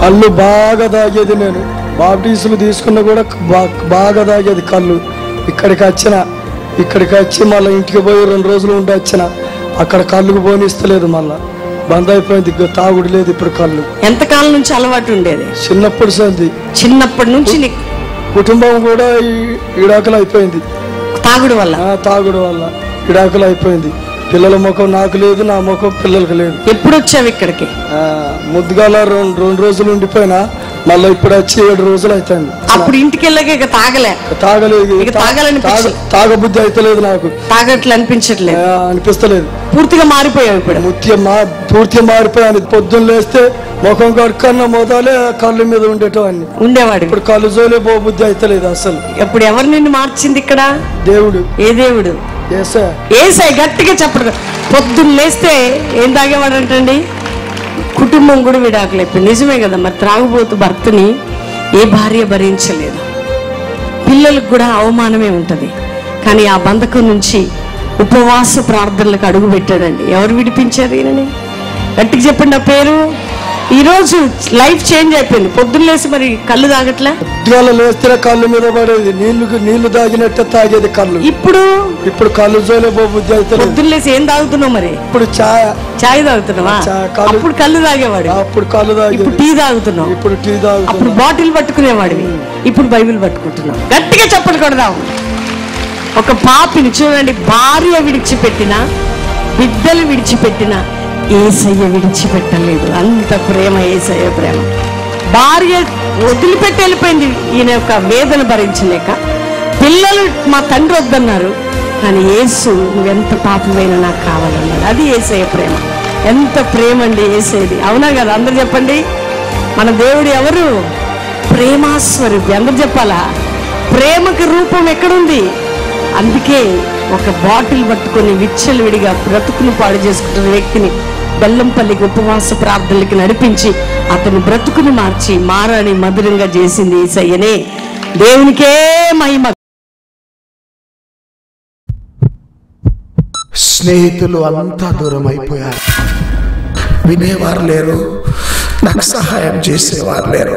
కళ్ళు బాగా తాగేది నేను బాప్టీసులు తీసుకున్న కూడా బా- బాగా తాగేది కళ్ళు ఇక్కడికి వచ్చిన ఇక్కడికి వచ్చి మళ్ళీ ఇంటికి పోయి రెండు రోజులు ఉండి వచ్చిన అక్కడ కళ్ళుకు పోనిస్తలేదు మళ్ళా బంద్ అయిపోయింది ఇక తాగుడు లేదు ఇప్పుడు కళ్ళు ఎంతకాలం నుంచి అలవాటు ఉండేది చిన్నప్పుడు సంది చిన్నప్పటి నుంచి నీకు కుటుంబం కూడా ఈ- ఈడాకులు అయిపోయింది తాగుడు వల్ల ఆ, తాగుడు వల్ల ఈడాకులు అయిపోయింది పిల్లల ముఖం నాకు లేదు నా ముఖం పిల్లలకు లేదు ఎప్పుడు వచ్చావు ఇక్కడికి ఆ, ముద్దుగాల రెండు రెండు రోజులు ఉండిపోయినా మళ్ళీ ఇప్పుడు వచ్చి ఏడు రోజులు అవుతుంది అప్పుడు ఇంటికి వెళ్ళాక ఇక తాగలే తాగలేదు ఇక తాగాలనిపించ- తాగ- తాగబుద్ధి అయితలేదు నాకు తాగట్లు అనిపించట్లేదు ఆ, అనిపిస్తలేదు పూర్తిగా మారిపోయావు ఇప్పుడు ముత్యం మా పూర్తిగా మారిపోయాను పొద్దున్న లేస్తే ముఖం కడుక్కన్న మొదలే కళ్ళు మీద ఉండేటవన్నీ ఉండేవాడు ఇప్పుడు కళ్ళు జోలే పో బుద్ధి అయితలేదు అసలు ఇప్పుడు ఎవరు నిన్ను మార్చింది ఇక్కడ దేవుడు ఏ దేవుడు ఏసా ఏసై గట్టిగా చెప్పడు పొద్దున్న లేస్తే ఏం తాగేవాడు అంటండి కుటుంబం కూడా విడాకులు అయిపోయింది నిజమే కదా మరి త్రాగుబోతు భర్తని ఏ భార్య భరించలేదు పిల్లలకు కూడా అవమానమే ఉంటుంది కానీ ఆ బంధకం నుంచి ఉపవాస ప్రార్థనలకు అడుగు పెట్టాడండి ఎవరు విడిపించారు ఈయనని గట్టిగా చెప్పండి ఆ పేరు ఈరోజు లైఫ్ చేంజ్ అయిపోయింది పొద్దున్న లేసి మరి కళ్ళు తాగట్లే పొద్దుగాల లేస్తే కళ్ళు మీద పడేది నీళ్లు నీళ్లు తాగినట్టే తాగేది కళ్ళు ఇప్పుడు ఇప్పుడు కళ్ళు జోలే పో బుద్ధి అయితలేదు పొద్దున్న లేసి ఏం తాగుతున్నావు మరి ఇప్పుడు ఛాయ చాయ్ తాగుతున్నావా చాయ్, కళ్ళు- అప్పుడు కళ్ళు తాగేవాడు అప్పుడు కళ్ళు ఇప్పుడు తాగేది టీ తాగుతున్నావు ఇప్పుడు టీ అప్పుడు తాగుతున్నా బాటిల్ పట్టుకునేవాడివి ఇప్పుడు బైబిల్ పట్టుకుంటున్నావు గట్టిగా చెప్పలు కొడదాం ఒక పాపిని చూడండి భార్య విడిచిపెట్టిన బిడ్డలు విడిచిపెట్టిన ఏసయ్య విడిచిపెట్టలేదు అంత ప్రేమ ఏసయ్య ప్రేమ భార్య వదిలిపెట్టి వెళ్ళిపోయింది ఈయన యొక్క వేదన భరించలేక పిల్లలు మా తండ్రి వద్దన్నారు కానీ యేసు నువ్వెంత పాపమైనా నాకు కావాలన్నాడు అది ఏసయ్య ప్రేమ ఎంత ప్రేమ అండి ఏసేది అవునా కదా అందరు చెప్పండి మన దేవుడు ఎవరు ప్రేమాస్వరూపి అందరు చెప్పాలా ప్రేమకి రూపం ఎక్కడుంది అందుకే ఒక బాటిల్ పట్టుకొని విచ్చలవిడిగా బ్రతుకును పాడు చేసుకుంటున్న వ్యక్తిని బెల్లంపల్లికి ఉపవాస ప్రార్థనలకి నడిపించి అతని బ్రతుకుని మార్చి మారాని మధురంగా చేసింది ఈసయ్యనే దేవునికే మహిమ స్నేహితులు అంతా దూరం అయిపోయారు వినేవారు లేరు నాకు సహాయం చేసేవారు లేరు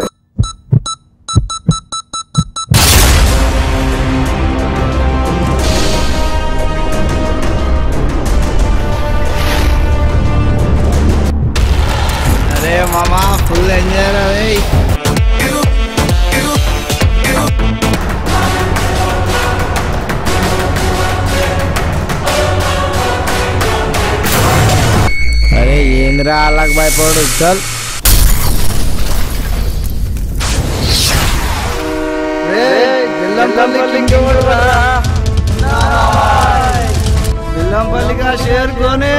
అరే మామా ఫుల్ ఎంజాయ్ రే అరే ఏంద్రా అలాగ భయపడు చల్ బెల్లంపల్లిగా చేరుకొని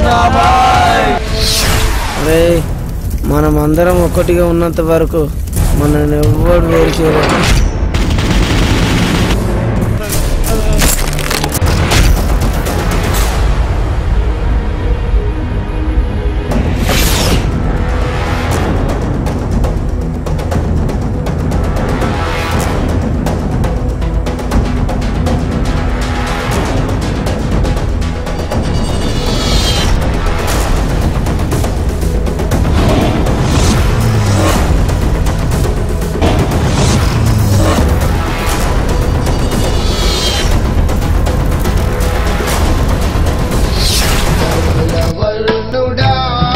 అరే మనం అందరం ఒక్కటిగా ఉన్నంత వరకు మనల్ని ఎవ్వడు వేరు చేయలేదు రత్నవర్ణుడా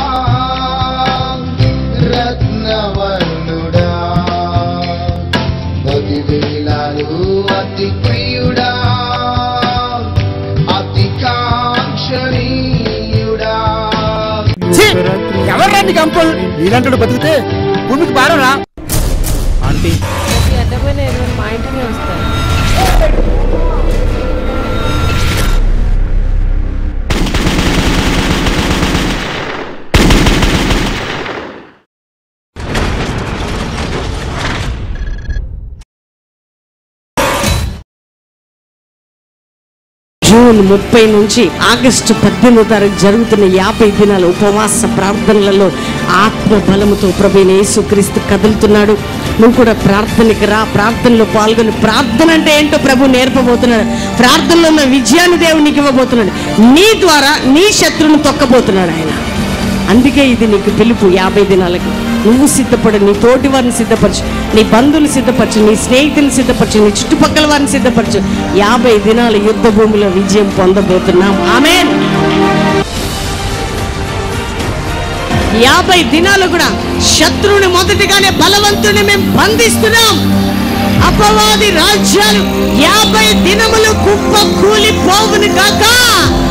రత్నవర్ణుడా పదివేలాలు అతి ప్రియుడా అతి కాంక్షణీయుడా ఎవర్రా నీకు అంకుల్ నీలంటాడు బతికితే భూమికి భారంరా ఆంటీ ప్రతి అడ్డమైన ఎరువులు మా ఇంటికి వస్తాయి జూన్ ముప్పై నుంచి ఆగస్టు పద్దెనిమిదో తారీఖు జరుగుతున్న యాభై దినాల ఉపవాస ప్రార్థనలలో ఆత్మ బలముతో ప్రభుని యేసుక్రీస్తు కదులుతున్నాడు నువ్వు కూడా ప్రార్థనకి రా ప్రార్థనలో పాల్గొని ప్రార్థన అంటే ఏంటో ప్రభు నేర్పబోతున్నాడు ప్రార్థనలో ఉన్న విజయాన్ని దేవునికి ఇవ్వబోతున్నాడు నీ ద్వారా నీ శత్రువును తొక్కబోతున్నాడు ఆయన అందుకే ఇది నీకు పిలుపు యాభై దినాలకి నువ్వు సిద్ధపడు నీ తోటి వారిని సిద్ధపరచు నీ బంధువులు సిద్ధపరచు నీ స్నేహితులు సిద్ధపరచు నీ చుట్టుపక్కల వారిని సిద్ధపరచు యాభై దినాల యుద్ధ భూమిలో విజయం పొందబోతున్నాం ఆమెన్ యాభై దినాలు కూడా శత్రువుని మొదటిగానే బలవంతుని మేము బంధిస్తున్నాం అపవాది రాజ్యాలు యాభై దినములు కుప్ప కూలిపోవును కాక